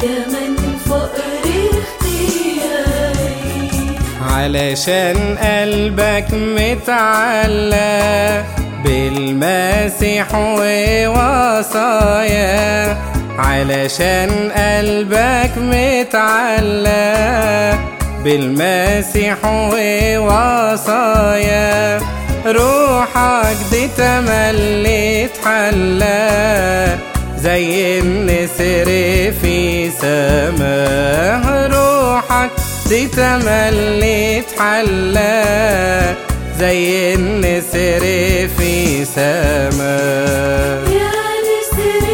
وكمان فقر اختياري علشان قلبك متعلق بالمسيح ووصايا علشان قلبك متعلق بالمسيح ووصايا روحك دي تملي تحلى زي النسر في سماه روحك دي تملي تحلى زي النسر في سماه يا نسر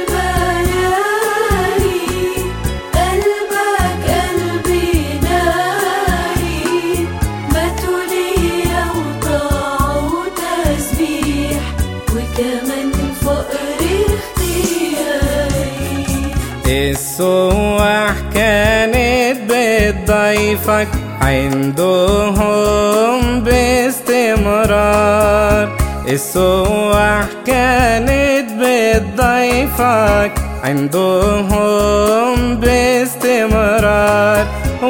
البراري قلبك قلبي ناري متولية وطاعة وتسبيح وكمان فقر اختياري السواح كانت بتضيفك عندهم باستمرار السواح كانت بتضيفك عندهم باستمرار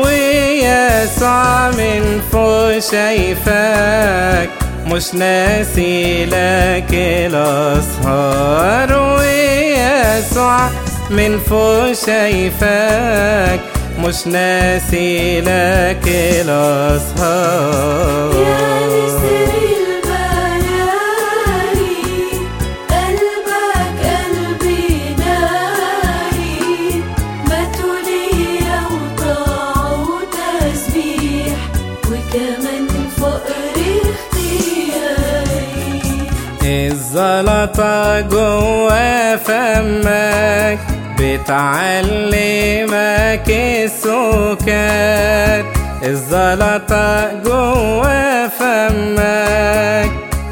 ويسوع من فوق شايفك مش ناسي لك الأسهار ويسوع من فوق شايفك مش ناسي لك الأسهار يا نسر البراري قلبك قلبي ناري متولية وطاعة وتسبيح وكمان فقر اختياري الزلطة جوا فمك بتعلمك السكات الزلطة جوا فمك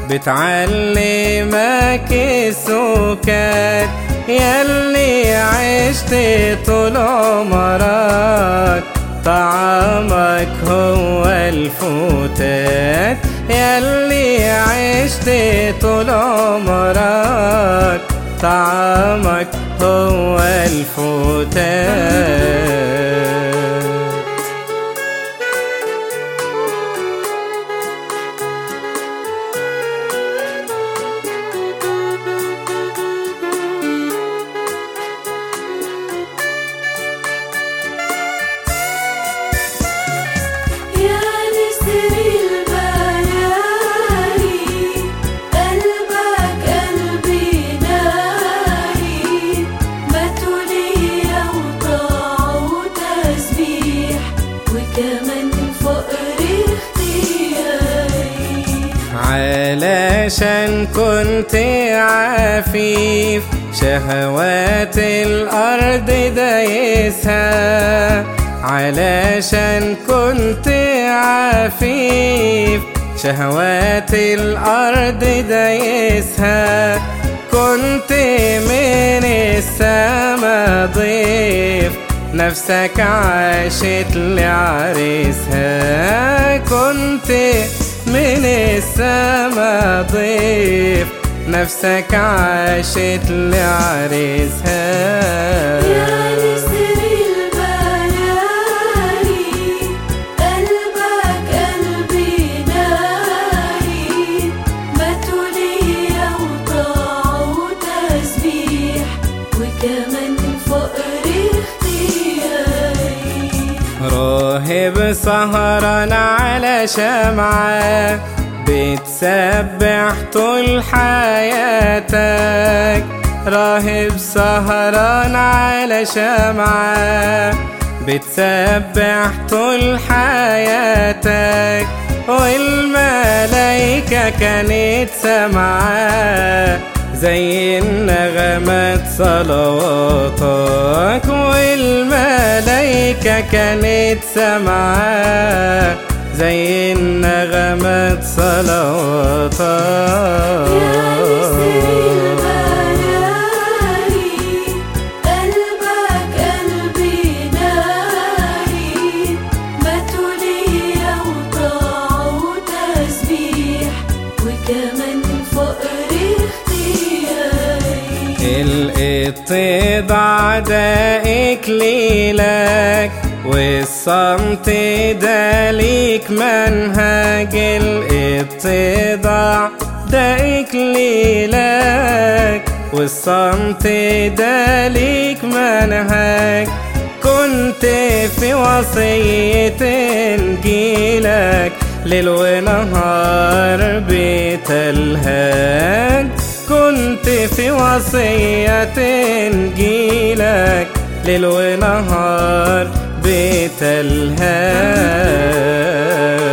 بتعلمك السكات ياللي عشت طول عمرك طعامك هو الفتات ياللي عشت طول عمرك طعامك هو الفتات يا نسر البراري قلبك قلبي ناري متولية وطاعة وتسبيح وكمان فقر اختياري علشان كنت عفيف شهوات الأرض دايسها علشان كنت عفيف شهوات الأرض دايسها كنت من السما ضيف نفسك عاشت لعريسها كنت من السما ضيف نفسك عاشت لعريسها يا نسر البراري قلبك قلبي ناري متولية وطاعة وتسبيح وكمان فقر اختياري راهب سهران على شمعة بتسبح طول حياتك راهب سهران على شمعة بتسبح طول حياتك والملايكة كانت سامعة زي النغمات صلواتك والملايكة كانت سامعة زي النغمات يا نسر صلواتك البراري قلبك قلبي ناري متولية وطاعة وتسبيح وكمان فقر اختياري الاتضاع ده إكليلك والصمت ده ليك منهج الاتضاع ده إكليلك والصمت ده ليك منهج كنت في وصية إنجيلك ليل ونهار بتلهاج كنت في وصية إنجيلك ليل ونهار بتلهاج